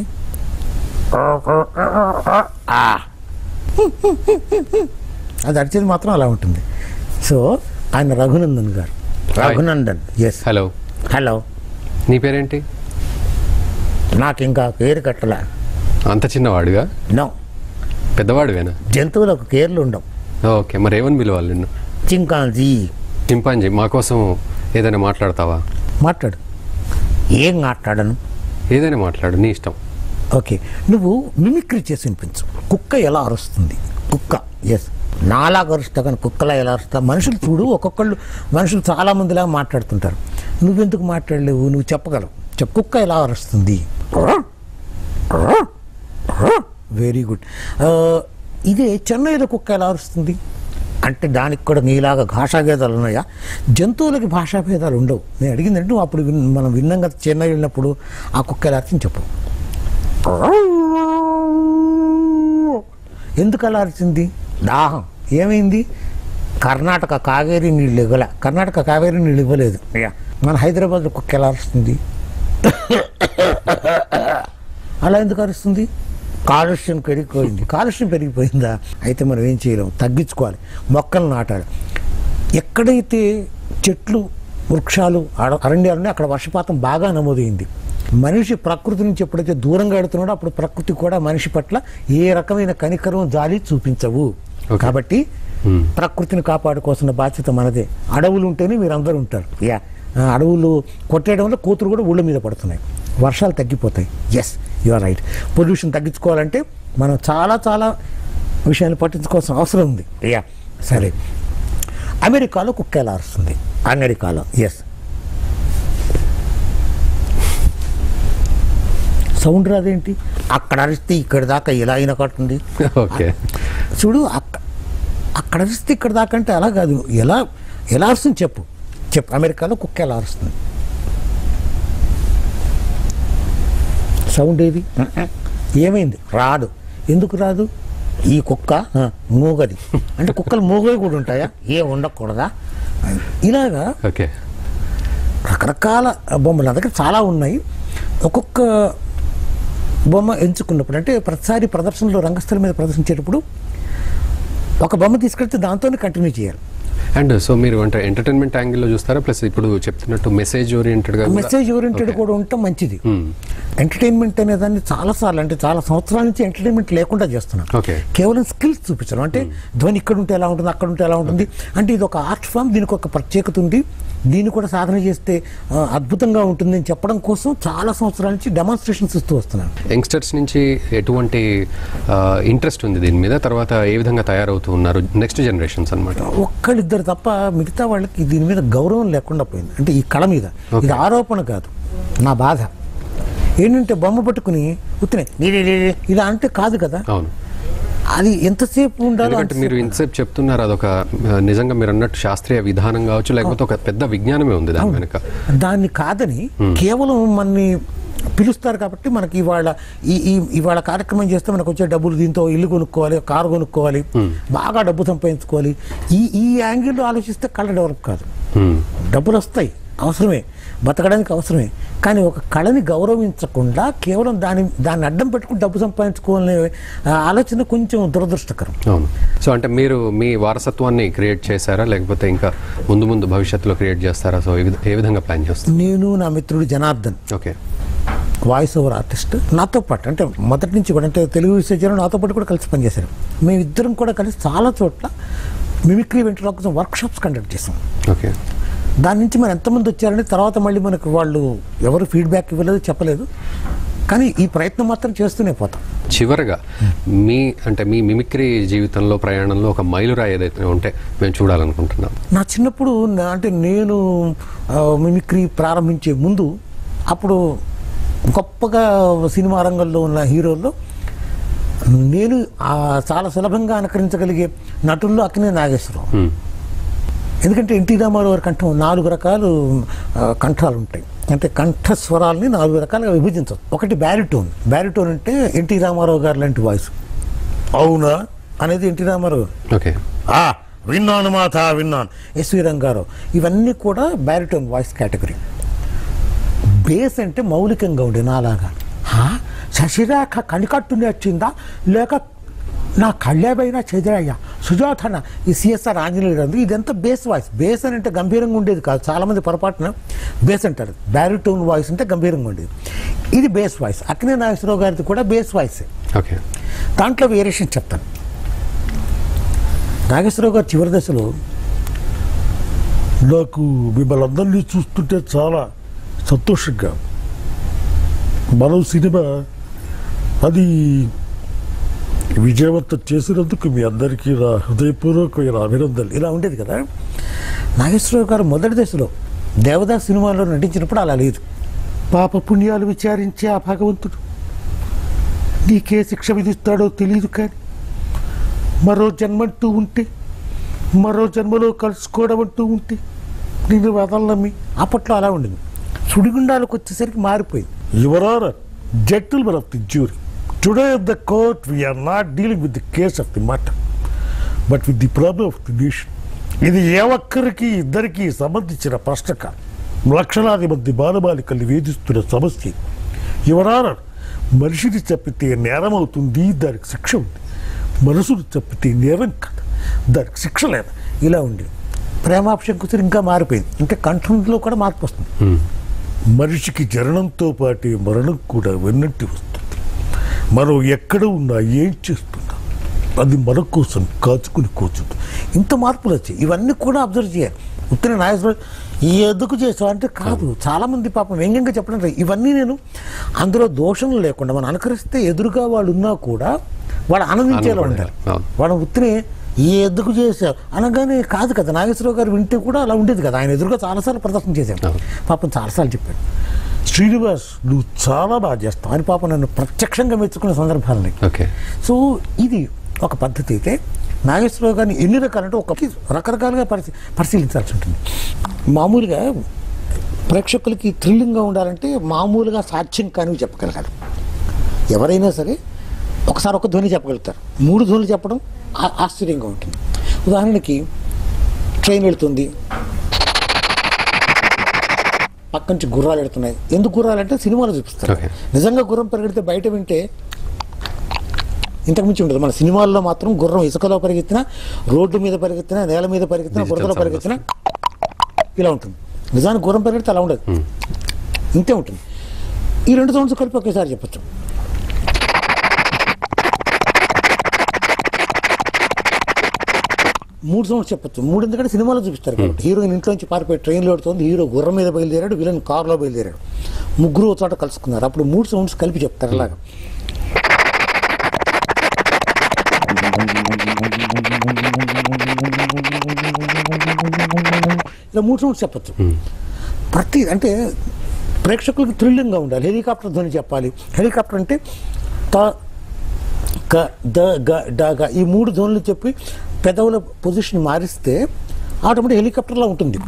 అది అరిచేది మాత్రం అలా ఉంటుంది సో ఆయన రఘునందన్ గారు రఘునందన్ ఎస్ హలో హలో నీ పేరేంటి నాకు ఇంకా పేరు కట్టల అంత చిన్నవాడుగా నో పెద్దవాడువేనా జంతువులకు పేర్లు ఉండవు ఓకే మరి ఏమని పిలవాలి నిన్ను చింకాంజీ చింపాంజీ మా కోసం ఏదైనా మాట్లాడతావా మాట్లాడు ఏం మాట్లాడను ఏదైనా మాట్లాడు నీ ఇష్టం ఓకే నువ్వు మిమిక్రీ చేసి వినిపించు కుక్క ఎలా అరుస్తుంది కుక్క ఎస్ నాలాగా అరుస్తా కానీ కుక్కలా ఎలా అరుస్తా మనుషులు చూడు ఒక్కొక్కళ్ళు మనుషులు చాలా మందిలాగా మాట్లాడుతుంటారు నువ్వెందుకు మాట్లాడలేవు నువ్వు చెప్పగలవు చెప్పు కుక్క ఎలా అరుస్తుంది వెరీ గుడ్ ఇదే చెన్నైలో కుక్క ఎలా అరుస్తుంది అంటే దానికి కూడా నీలాగా భాషా భేదాలు ఉన్నాయా జంతువులకి భాషా భేదాలు ఉండవు నేను అడిగిందంటే నువ్వు అప్పుడు విన్- మనం విన్నాం కదా చెన్నై వెళ్ళినప్పుడు ఆ కుక్క ఎలా అరిచింది చెప్పు ఎందుకు అలా అరిచింది దాహం ఏమైంది కర్ణాటక కావేరీ నీళ్ళు ఇవ్వల కర్ణాటక కావేరీ నీళ్ళు ఇవ్వలేదు మన హైదరాబాద్లో కుక్క ఎలా అరుస్తుంది అలా ఎందుకు అరుస్తుంది కాలుష్యం పెరిగిపోయింది కాలుష్యం పెరిగిపోయిందా అయితే మనం ఏం చేయలేం తగ్గించుకోవాలి మొక్కలు నాటాలి ఎక్కడైతే చెట్లు వృక్షాలు అడ- అరణ్యాలని అక్కడ వర్షపాతం బాగా నమోదైంది మనిషి ప్రకృతి నుంచి ఎప్పుడైతే దూరంగా వెళుతున్నాడో అప్పుడు ప్రకృతి కూడా మనిషి పట్ల ఏ రకమైన కనికరం జాలి చూపించవు Okay. కాబట్టి ప్రకృతిని కాపాడుకోవాల్సిన బాధ్యత మనదే అడవులు ఉంటేనే మీరు అందరూ ఉంటారు యా ఆ అడవులు కొట్టేయడం వల్ల కూతురు కూడా ఊళ్ళ మీద పడుతున్నాయి వర్షాలు తగ్గిపోతాయి yes you are right pollution తగ్గించుకోవాలంటే మనం చాలా చాలా విషయాన్ని పట్టించుకోవాల్సిన అవసరం ఉంది యా సరే అమెరికాలో కుక్క ఎలా అరుస్తుంది అమెరికాలో ఎస్ సౌండ్ రాదేంటి అక్కడ అరిస్తే ఇక్కడ దాకా ఇలా అయినా కట్టుంది ఓకే చూడు అక్క అక్కడ అరిస్తే ఇక్కడ దాకా అంటే అలా కాదు ఎలా ఎలా అరుస్తుంది చెప్పు చెప్పు అమెరికాలో కుక్క ఎలా అరుస్తుంది సౌండ్ ఏది ఏమైంది రాదు ఎందుకు రాదు ఈ కుక్క ఆ, మూగది అంటే కుక్కలు మూగవి కూడా ఉంటాయా ఏ ఉండకూడదా ఇలాగా ఓకే రకరకాల బొమ్మలు నా దగ్గర చాలా ఉన్నాయి ఒక్కొక్క బొమ్మ ఎంచుకున్నప్పుడు అంటే ప్రతిసారి ప్రదర్శనలో రంగస్థలం మీద ప్రదర్శించేటప్పుడు ఒక బొమ్మ తీసుకెళ్తే దాంతోనే కంటిన్యూ చేయాలి అండ్ సో మీరు అంటే ఎంటర్టైన్మెంట్ యాంగిల్లో చూస్తారా ప్లస్ ఇప్పుడు చెప్తున్నట్టు మెసేజ్ ఓరియంటెడ్గా మెసేజ్ ఓరియంటెడ్ కూడా ఉండటం మంచిది ఎంటర్టైన్మెంట్ అనే దాన్ని చాలాసార్లు అంటే చాలా సంవత్సరాల నుంచి ఎంటర్టైన్మెంట్ లేకుండా చేస్తున్నాం ఓకే కేవలం స్కిల్స్ చూపించడం అంటే ధ్వని ఇక్కడ ఉంటే ఎలా ఉంటుంది అక్కడ ఉంటే ఎలా ఉంటుంది అంటే ఇది ఒక ఆర్ట్ ఫామ్ దీనికి ఒక ప్రత్యేకత ఉంది దీన్ని కూడా సాధన చేస్తే ఆ, అద్భుతంగా ఉంటుంది అని చెప్పడం కోసం చాలా సంవత్సరాల నుంచి డెమాన్స్ట్రేషన్స్ ఇస్తూ వస్తున్నాను యంగ్స్టర్స్ నుంచి ఎటువంటి ఇంట్రెస్ట్ ఉంది దీని మీద తర్వాత ఏ విధంగా తయారవుతూ ఉన్నారు నెక్స్ట్ జనరేషన్స్ అనమాట ఒక్కళ్ళిద్దరు తప్ప మిగతా వాళ్ళకి దీని మీద గౌరవం లేకుండా పోయింది అంటే ఈ కళ మీద ఇది ఆరోపణ కాదు నా బాధ ఏంటంటే బొమ్మ పట్టుకుని ఉత్తినే "నీడే, నీడే" ఇలా అంటే కాదు కదా అవును అది ఎంతసేపు ఉండాలో ఎందుకంటే మీరు అంతసేపు ఇంతసేపు చెప్తున్నారు అదొక ఆ, నిజంగా మీరు అన్నట్టు శాస్త్రీయ విధానం కావచ్చు లేకపోతే ఒక పెద్ద విజ్ఞానమే ఉంది దాని వెనుక దాన్ని కాదని కేవలం మనని పిలుస్తారు కాబట్టి మనకి ఇవాళ ఈ ఈ ఇవాళ కార్యక్రమం చేస్తే మనకు వచ్చే డబ్బులు దీంతో ఇల్లు కొనుక్కోవాలి కారు కొనుక్కోవాలి బాగా డబ్బు సంపాదించుకోవాలి ఈ ఈ యాంగిల్లో ఆలోచిస్తే కళ డెవలప్ కాదు Hmm. డబ్బులు వస్తాయి అవసరమే బతకడానికి అవసరమే కానీ ఒక కళని గౌరవించకుండా కేవలం దాని దాన్ని అడ్డం పెట్టుకుని డబ్బు సంపాదించుకోవాలనే ఆ, ఆలోచన కొంచెం దురదృష్టకరం అవును సో అంటే మీరు మీ వారసత్వాన్ని క్రియేట్ చేశారా లేకపోతే ఇంకా ముందు ముందు భవిష్యత్తులో క్రియేట్ చేస్తారా సో ఏ విధ- ఏ విధంగా ప్లాన్ చేస్తారు నేను నా మిత్రుడు Janardhan okay voice over artist నాతో పాటు అంటే మొదటి నుంచి కూడా అంటే తెలుగు విశ్వవిద్యాలయం నాతో పాటు కూడా కలిసి పనిచేశారు మేమిద్దరం కూడా కలిసి చాలా చోట్ల మిమిక్రీ వెంటనే కోసం వర్క్షాప్స్ కండక్ట్ చేసాం ఓకే దాని నుంచి మరి ఎంతమంది వచ్చారని తర్వాత మళ్ళీ మనకు వాళ్ళు ఎవరు ఫీడ్బ్యాక్ ఇవ్వలేదు చెప్పలేదు కానీ ఈ ప్రయత్నం మాత్రం చేస్తూనే పోతాం చివరగా మీ అంటే మీ మిమిక్రీ జీవితంలో ప్రయాణంలో ఒక మైలురాయి ఏదైతే ఉంటే మేము చూడాలనుకుంటున్నాం నా చిన్నప్పుడు నా- అంటే నేను ఆ, మిమిక్రీ ప్రారంభించే ముందు అప్పుడు గొప్పగా సినిమా రంగంలో ఉన్న హీరోల్లో నేను ఆ చాలా సులభంగా అనుకరించగలిగే నటుల్లో అక్కినే నాగేశ్వరరావు Hmm. ఎందుకంటే ఎన్టీ రామారావు గారి కంఠం నాలుగు రకాలు ఆ, కంఠాలు ఉంటాయి అంటే కంఠస్వరాలని నాలుగు రకాలుగా విభజించవచ్చు ఒకటి బ్యారిటోన్ బ్యారిటోన్ అంటే ఎన్టీ రామారావు గారు లాంటి వాయిస్ అవునా అనేది ఎన్టీ రామారావు గారు ఓకే ఆ విన్నాను మాత విన్నాను ఎస్వి రంగారావు ఇవన్నీ కూడా బ్యారిటోన్ వాయిస్ కేటగిరీ బేస్ అంటే మౌలికంగా ఉండే నాలాగా హా? శశిరేఖ కనికట్టుని వచ్చిందా లేక నా కళ్ళేబైనా చెదిరయ్యా సుజాతన ఈ సిఎస్ఆర్ ఆంజనేయుడు గారు ఇదంతా బేస్ వాయిస్ బేస్ అని అంటే గంభీరంగా ఉండేది కాదు చాలామంది పొరపాటున బేస్ అంటారు బ్యారిటోన్ వాయిస్ అంటే గంభీరంగా ఉండేది ఇది బేస్ వాయిస్ అక్కినే నాగేశ్వరరావు గారిది కూడా బేస్ వాయిస్ ఓకే దాంట్లో వేరియేషన్ చెప్తాను నాగేశ్వరరావు గారు చివరి దశలో నాకు మిమ్మల్ని అందరినీ చూస్తుంటే చాలా సంతోషంగా మనం సినిమా అది విజయవంతం చేసినందుకు మీ అందరికీ నా హృదయపూర్వకమైన అభినందనలు ఇలా ఉండేది కదా నాగేశ్వరరావు గారు మొదటి దశలో దేవదాస్ సినిమాలో నటించినప్పుడు అలా లేదు పాప పుణ్యాలు విచారించే ఆ భగవంతుడు నీకే శిక్ష విధిస్తాడో తెలియదు కానీ మరో జన్మంటూ ఉంటే మరో జన్మలో కలుసుకోవడం అంటూ ఉంటే నిన్ను వదలనమ్మి అప్పట్లో అలా ఉండేది సుడిగుండాలకు వచ్చేసరికి మారిపోయింది Your Honor, gentlemen of the jury, today in the court we are not dealing with the case of the matter, but with the problem of the nation. ఇది ఏ ఒక్కరికి ఇద్దరికి సంబంధించిన ప్రశ్న కాదు లక్షలాది మంది బాలబాలికల్ని వేధిస్తున్న సమస్య ఎవరాన మనిషిని చంపితే నేరం అవుతుంది దానికి శిక్ష ఉంది మనసును చంపితే నేరం కాదు దానికి శిక్ష లేదు ఇలా ఉండేది ప్రేమాభిషేకం కూర్చొని ఇంకా మారిపోయింది అంటే కంఠంలో కూడా మార్పు వస్తుంది మనిషికి జననంతో పాటే మరణం కూడా వెన్నట్టి వస్తుంది మనం ఎక్కడ ఉన్నా ఏం చేస్తున్నా అది మన కోసం కాచుకుని కూర్చుంటుంది ఇంత మార్పులు వచ్చాయి ఇవన్నీ కూడా అబ్జర్వ్ చేయాలి ఉత్తర నాగేశ్వరరావు ఈ ఎందుకు చేసావు అంటే కాదు చాలా మంది పాపం వ్యంగ్యంగా చెప్పడం లేదు. ఇవన్నీ నేను అందులో దోషం లేకుండా మనం అనుకరిస్తే ఎదురుగా వాళ్ళు ఉన్నా కూడా వాళ్ళు ఆనందించేలా ఆనందపడేలా. ఉంటారు అవును. వాళ్ళ ఉత్తిని ఈ ఎందుకు చేసావు అనగానే కాదు కదా నాగేశ్వరరావు గారు వింటే కూడా అలా ఉండేది కదా ఆయన ఎదురుగా చాలాసార్లు ప్రదర్శన చేశాను అవును. పాపం చాలాసార్లు చెప్పాడు శ్రీనివాస్ నువ్వు చాలా బాగా చేస్తావు ఆయన పాపం నన్ను ప్రత్యక్షంగా మెచ్చుకునే సందర్భాలు ఉన్నాయి ఓకే సో ఇది ఒక పద్ధతి అయితే నాగేశ్వరరావు గారిని ఎన్ని రకాలంటే ఒక రకరకాలుగా పరిశీ పరిశీలించాల్సి ఉంటుంది మామూలుగా ప్రేక్షకులకి థ్రిల్లింగ్గా ఉండాలంటే మామూలుగా సాధ్యం కానివి చెప్పగలగాలి ఎవరైనా సరే ఒకసారి ఒక ధ్వని చెప్పగలుగుతారు మూడు ధ్వనులు చెప్పడం ఆ- ఆశ్చర్యంగా ఉంటుంది ఉదాహరణకి ట్రైన్ వెళుతుంది పక్క నుంచి గుర్రాలు వెళ్తున్నాయి ఎందుకు గుర్రాలు అంటే సినిమాలో చూపిస్తారు Okay. నిజంగా గుర్రం పరిగెడితే బయట వింటే ఇంతకు మించి ఉండదు మన సినిమాల్లో మాత్రం గుర్రం ఇసుకలో పరిగెత్తినా రోడ్డు మీద పరిగెత్తినా నేల మీద పరిగెత్తినా Digital బురదలో sound పరిగెత్తినా ఇలా ఉంటుంది నిజానికి గుర్రం పరిగెడితే అలా ఉండదు ఇంతే ఉంటుంది ఈ రెండు సౌండ్స్ కలిపి ఒకేసారి చెప్పచ్చు మూడు సౌండ్స్ చెప్పచ్చు మూడు ఎందుకంటే సినిమాలో చూపిస్తారు కాబట్టి హీరోయిన్ ఇంట్లో నుంచి పారిపోయి ట్రైన్లో పెడుతుంది హీరో గుర్రం మీద బయలుదేరాడు విలన్ కారులో బయలుదేరాడు ముగ్గురు ఒక చోట కలుసుకున్నారు అప్పుడు మూడు సౌండ్స్ కలిపి చెప్తారు అలాగా ఇలా మూడు సౌండ్స్ చెప్పచ్చు ప్రతి అంటే ప్రేక్షకులకు థ్రిల్లింగ్గా ఉండాలి హెలికాప్టర్ ధ్వని చెప్పాలి హెలికాప్టర్ అంటే త క ద గ డ గ ఈ మూడు ధ్వనులు చెప్పి పెదవుల పొజిషన్ మారిస్తే ఆటోమేటిక్ హెలికాప్టర్లా ఉంటుంది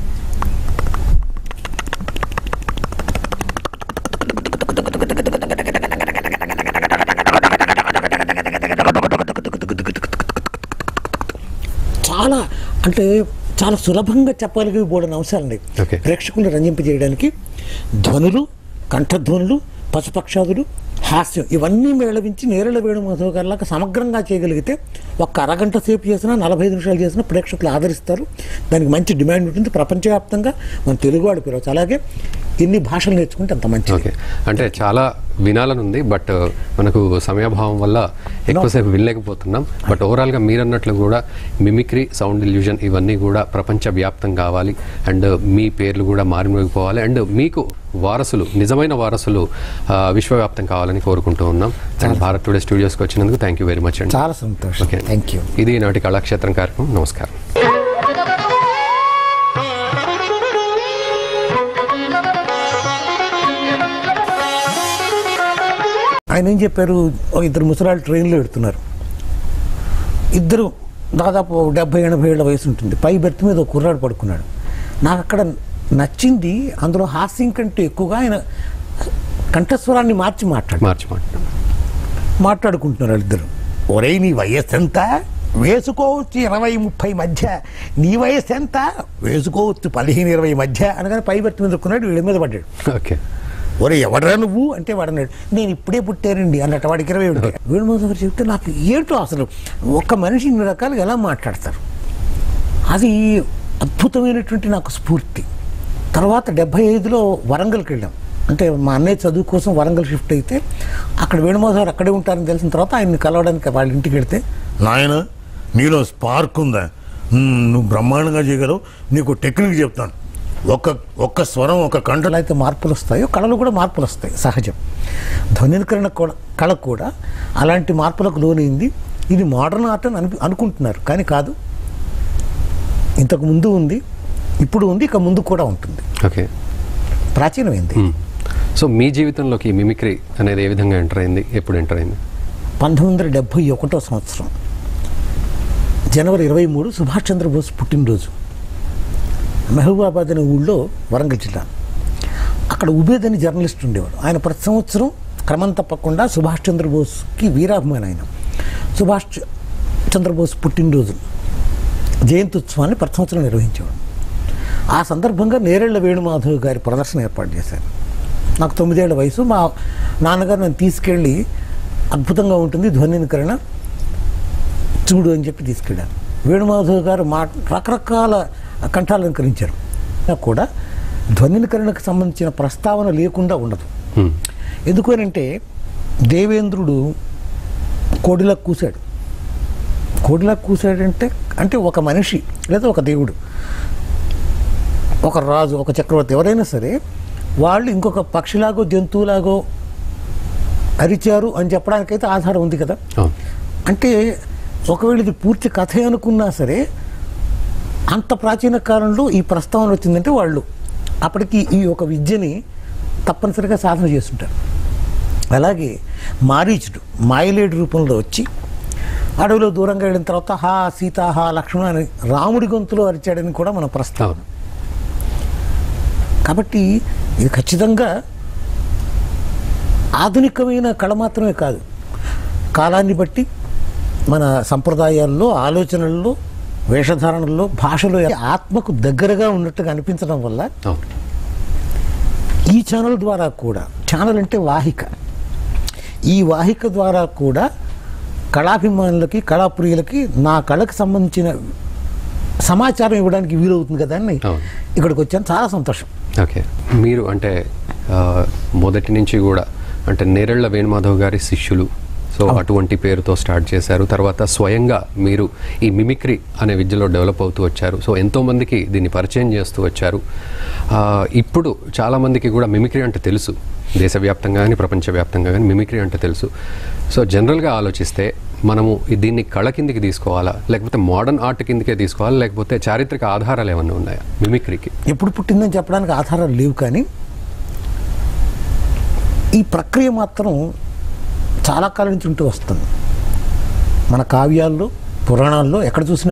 చాలా అంటే చాలా సులభంగా చెప్పగలిగే బోడని అంశాలు ఉన్నాయి Okay. ప్రేక్షకులను రంజింపజేయడానికి ధ్వనులు కంఠధ్వనులు పశుపక్షాదులు హాస్యం ఇవన్నీ మేళవించి నేరళ వేణు మాధవ్ గారిలాగా సమగ్రంగా చేయగలిగితే ఒక్క అరగంట సేపు చేసినా నలభై ఐదు నిమిషాలు చేసినా ప్రేక్షకులు ఆదరిస్తారు దానికి మంచి డిమాండ్ ఉంటుంది ప్రపంచవ్యాప్తంగా మన తెలుగువాడు పిలవచ్చు అలాగే ఎన్ని భాషలు నేర్చుకుంటే అంత మంచిది ఓకే అంటే చాలా వినాలనుంది బట్ మనకు సమయాభావం వల్ల ఎక్కువసేపు వినలేకపోతున్నాం బట్ ఓవరాల్గా మీరన్నట్లు కూడా మిమిక్రీ సౌండ్ ఇల్యూజన్ ఇవన్నీ కూడా ప్రపంచ వ్యాప్తం కావాలి అండ్ మీ పేర్లు కూడా మారిమోగిపోవాలి అండ్ మీకు వారసులు నిజమైన వారసులు ఆ, విశ్వవ్యాప్తం కావాలని కోరుకుంటూ ఉన్నాం అండ్ భారత్ టుడే స్టూడియోస్కి వచ్చినందుకు థ్యాంక్ యూ వెరీ మచ్ అండి చాలా సంతోషం ఓకే థ్యాంక్ యూ ఇది నాటి కళాక్షేత్రం కార్యక్రమం నమస్కారం ఆయన ఏం చెప్పారు ఓ ఇద్దరు ముసలాళ్ళు ట్రైన్లో పెడుతున్నారు ఇద్దరు దాదాపు డెబ్బై ఎనభై ఏళ్ళ వయసు ఉంటుంది పై బెర్త్ మీద ఒక కుర్రాడు పడుకున్నాడు నాకు అక్కడ నచ్చింది అందులో హాస్యం కంటే ఎక్కువగా ఆయన కంఠస్వరాన్ని మార్చి మాట్లాడు మార్చి మాట మాట్లాడుకుంటున్నారు వాళ్ళిద్దరు ఒరే నీ వయస్సు ఎంత వేసుకోవచ్చు ఇరవై ముప్పై మధ్య నీ వయసు ఎంత వేసుకోవచ్చు పదిహేను ఇరవై మధ్య అనగానే పై బెర్త్ మీద కొన్నాడు వీళ్ళ మీద పడ్డాడు ఓకే ఒరే ఎవడరా నువ్వు నువ్వు అంటే వాడు అన్నాడు నేను ఇప్పుడే పుట్టానండి అన్నట్టు వాడికి ఇరవై ఉంటాయి వేణుమాధవ్ గారు చెప్తే నాకు ఏంటో అసలు ఒక మనిషి ఇన్ని రకాలుగా ఎలా మాట్లాడతారు అది అద్భుతమైనటువంటి నాకు స్ఫూర్తి తర్వాత డెబ్బై ఐదులో వరంగల్కి వెళ్ళాం అంటే మా అన్నయ్య చదువు కోసం వరంగల్ షిఫ్ట్ అయితే అక్కడ వేణుమాధవ్ గారు అక్కడే ఉంటారని తెలిసిన తర్వాత ఆయన్ని కలవడానికి వాళ్ళ ఇంటికి వెళ్తే నాయన నీలో స్పార్క్ ఉందా మ్మ్, నువ్వు బ్రహ్మాండంగా చేయగలవు నీకు టెక్నిక్ చెప్తాను ఒక్క ఒక్క స్వరం ఒక కంట ఎలా అయితే మార్పులు వస్తాయో కళలు కూడా మార్పులు వస్తాయి సహజం ధ్వనికరణ కూడా కళ కూడా అలాంటి మార్పులకు లోనైంది ఇది మోడర్న్ ఆర్ట్ అని అనిపి అనుకుంటున్నారు కానీ కాదు ఇంతకు ముందు ఉంది ఇప్పుడు ఉంది ఇక ముందు కూడా ఉంటుంది ఓకే ప్రాచీనమైంది సో మీ జీవితంలోకి మిమిక్రీ అనేది ఏ విధంగా ఎంటర్ అయింది ఎప్పుడు ఎంటర్ అయింది పంతొమ్మిది వందల డెబ్భై ఒకటో సంవత్సరం జనవరి ఇరవై మూడు సుభాష్ చంద్రబోస్ పుట్టినరోజు మహబూబాబాద్ అనే ఊళ్ళో వరంగల్ జిల్లా అక్కడ ఉబేద్ అని జర్నలిస్ట్ ఉండేవాడు ఆయన ప్రతి సంవత్సరం క్రమం తప్పకుండా సుభాష్ చంద్రబోస్కి వీరాభిమాని ఆయన సుభాష్ చ- చంద్రబోస్ పుట్టినరోజు జయంతి ఉత్సవాన్ని ప్రతి సంవత్సరం నిర్వహించేవాడు ఆ సందర్భంగా నేరేళ్ల వేణుమాధవ్ గారి ప్రదర్శన ఏర్పాటు చేశారు నాకు తొమ్మిదేళ్ల వయసు మా నాన్నగారు నన్ను తీసుకెళ్ళి అద్భుతంగా ఉంటుంది ధ్వనికరణ చూడు అని చెప్పి తీసుకెళ్ళాను వేణుమాధవ్ గారు మా రకరకాల కంఠాలంకరించారు కూడా ధ్వనికరణకు సంబంధించిన ప్రస్తావన లేకుండా ఉండదు హ్మ్. ఎందుకనంటే దేవేంద్రుడు కోడిలా కూశాడు కోడిలా కూశాడంటే అంటే ఒక మనిషి లేదా ఒక దేవుడు ఒక రాజు ఒక చక్రవర్తి ఎవరైనా సరే వాళ్ళు ఇంకొక పక్షిలాగో జంతువులాగో అరిచారు అని చెప్పడానికైతే ఆధారం ఉంది కదా అవును అంటే ఒకవేళ ఇది పూర్తి కథే అనుకున్నా సరే అంత ప్రాచీన కాలంలో ఈ ప్రస్తావన వచ్చిందంటే వాళ్ళు అప్పటికి ఈ ఒక విద్యని తప్పనిసరిగా సాధన చేస్తుంటారు అలాగే మారీచుడు మాయలేడు రూపంలో వచ్చి అడవిలో దూరంగా వెళ్ళిన తర్వాత హా సీత హా లక్ష్మణ అని రాముడి గొంతులో అరిచాడని కూడా మన ప్రస్తావన అవును కాబట్టి ఇది ఖచ్చితంగా ఆధునికమైన కళ మాత్రమే కాదు కాలాన్ని బట్టి మన సంప్రదాయాల్లో ఆలోచనల్లో వేషధారణల్లో భాషలో ఆత్మకు దగ్గరగా ఉన్నట్టుగా అనిపించడం వల్ల అవును ఈ ఛానల్ ద్వారా కూడా ఛానల్ అంటే వాహిక ఈ వాహిక ద్వారా కూడా కళాభిమానులకి కళాప్రియులకి నా కళకు సంబంధించిన సమాచారం ఇవ్వడానికి వీలవుతుంది కదా అని అవును. ఇక్కడికి వచ్చాను చాలా సంతోషం ఓకే మీరు అంటే ఆ, మొదటి నుంచి కూడా అంటే నేరెళ్ల వేణుమాధవ్ గారి శిష్యులు సో అటువంటి పేరుతో స్టార్ట్ చేశారు తర్వాత స్వయంగా మీరు ఈ మిమిక్రీ అనే విద్యలో డెవలప్ అవుతూ వచ్చారు సో ఎంతోమందికి దీన్ని పరిచయం చేస్తూ వచ్చారు ఆ, ఇప్పుడు చాలామందికి కూడా మిమిక్రీ అంటే తెలుసు దేశవ్యాప్తంగా కానీ ప్రపంచవ్యాప్తంగా కానీ మిమిక్రీ అంటే తెలుసు సో జనరల్గా ఆలోచిస్తే మనము ఈ- దీన్ని కళ కిందికి తీసుకోవాలా లేకపోతే మోడర్న్ ఆర్ట్ కిందకే తీసుకోవాలా లేకపోతే చారిత్రక ఆధారాలు ఏమైనా ఉన్నాయా మిమిక్రీకి ఎప్పుడు పుట్టిందని చెప్పడానికి ఆధారాలు లేవు కానీ ఈ ప్రక్రియ మాత్రం చాలా కాలం నుంచి ఉంటూ వస్తుంది మన కావ్యాల్లో పురాణాల్లో ఎక్కడ చూసినా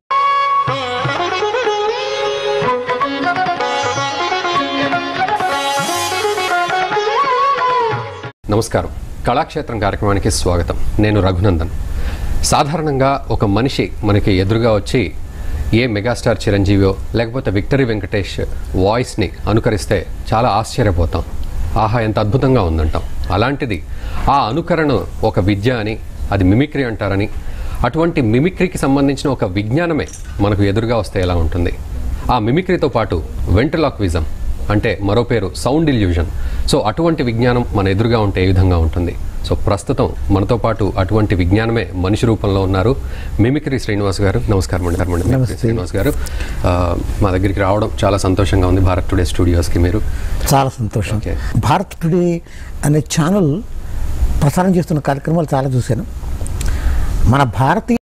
నమస్కారం కళాక్షేత్రం కార్యక్రమానికి స్వాగతం నేను రఘునందన్ సాధారణంగా ఒక మనిషి మనకి ఎదురుగా వచ్చి ఏ మెగాస్టార్ చిరంజీవియో లేకపోతే విక్టరీ వెంకటేష్ వాయిస్ని అనుకరిస్తే చాలా ఆశ్చర్యపోతాం ఆహా ఎంత అద్భుతంగా ఉందంటాం అలాంటిది ఆ అనుకరణ ఒక విద్య అని అది మిమిక్రీ అంటారని అటువంటి మిమిక్రీకి సంబంధించిన ఒక విజ్ఞానమే మనకు ఎదురుగా వస్తే ఎలా ఉంటుంది ఆ మిమిక్రీతో పాటు వెంట్రలాక్విజం అంటే మరో పేరు సౌండ్ ఇల్యూజన్ సో అటువంటి విజ్ఞానం మన ఎదురుగా ఉంటే ఏ విధంగా ఉంటుంది సో ప్రస్తుతం మనతో పాటు అటువంటి విజ్ఞానమే మనిషి రూపంలో ఉన్నారు మిమిక్రీ శ్రీనివాస్ గారు నమస్కారం అండి నమస్కారం మిమిక్రీ నమస్తే. శ్రీనివాస్ గారు ఆ, మా దగ్గరికి రావడం చాలా సంతోషంగా ఉంది భారత్ టుడే స్టూడియోస్కి మీరు చాలా సంతోషం ఓకే. భారత్ టుడే అనే ఛానల్ ప్రసారం చేస్తున్న కార్యక్రమాలు చాలా చూశాను మన భారతీయ